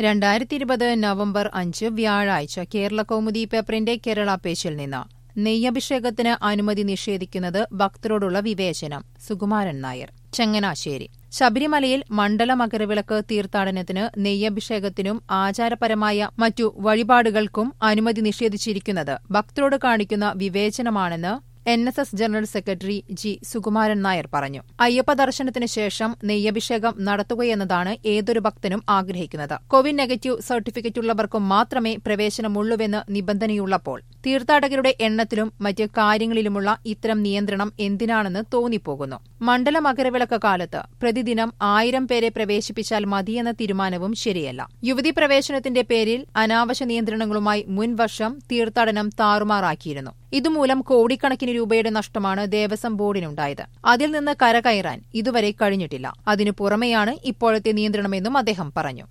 രണ്ടായിരത്തി ഇരുപത് നവംബർ അഞ്ച് വ്യാഴാഴ്ച കേരള കൗമുദി പേപ്പറിന്റെ കേരള പേജിൽ നിന്ന് നെയ്യഭിഷേകത്തിന് അനുമതി നിഷേധിക്കുന്നത് ഭക്തരോടുള്ള വിവേചനം സുകുമാരൻ നായർ ചങ്ങനാശ്ശേരി ശബരിമലയിൽ മണ്ഡല മകരവിളക്ക് തീർത്ഥാടനത്തിന് നെയ്യഭിഷേകത്തിനും ആചാരപരമായ മറ്റു വഴിപാടുകൾക്കും അനുമതി നിഷേധിച്ചിരിക്കുന്നത് ഭക്തരോട് കാണിക്കുന്ന വിവേചനമാണെന്ന് N S S general secretary G Sukumaran Nair പറഞ്ഞു അയ്യപ്പ ദർശനത്തിന് ശേഷം നെയ്യഭിഷേകം നടത്തുകയെന്നതാണ് ഏതൊരു ഭക്തനും ആഗ്രഹിക്കുന്നത് കോവിഡ് നെഗറ്റീവ് സർട്ടിഫിക്കറ്റുള്ളവർക്കും മാത്രമേ പ്രവേശനമുള്ളൂവെന്ന് നിബന്ധനയുള്ളപ്പോൾ തീർത്ഥാടകരുടെ എണ്ണത്തിലും മറ്റ് കാര്യങ്ങളിലുമുള്ള ഇത്തരം നിയന്ത്രണം എന്തിനാണെന്ന് തോന്നിപ്പോകുന്നു മണ്ഡല മകരവിളക്ക് കാലത്ത് പ്രതിദിനം ആയിരം പേരെ പ്രവേശിപ്പിച്ചാൽ മതിയെന്ന തീരുമാനവും ശരിയല്ല യുവതി പ്രവേശനത്തിന്റെ പേരിൽ അനാവശ്യ നിയന്ത്രണങ്ങളുമായി മുൻവർഷം തീർത്ഥാടനം താറുമാറാക്കിയിരുന്നു ഇതുമൂലം കോടിക്കണക്കിന് രൂപയുടെ നഷ്ടമാണ് ദേവസ്വം ബോർഡിനുണ്ടായത് അതിൽ നിന്ന് കരകയറാൻ ഇതുവരെ കഴിഞ്ഞിട്ടില്ല അതിനു പുറമെയാണ് ഇപ്പോഴത്തെ നിയന്ത്രണമെന്നും അദ്ദേഹം പറഞ്ഞു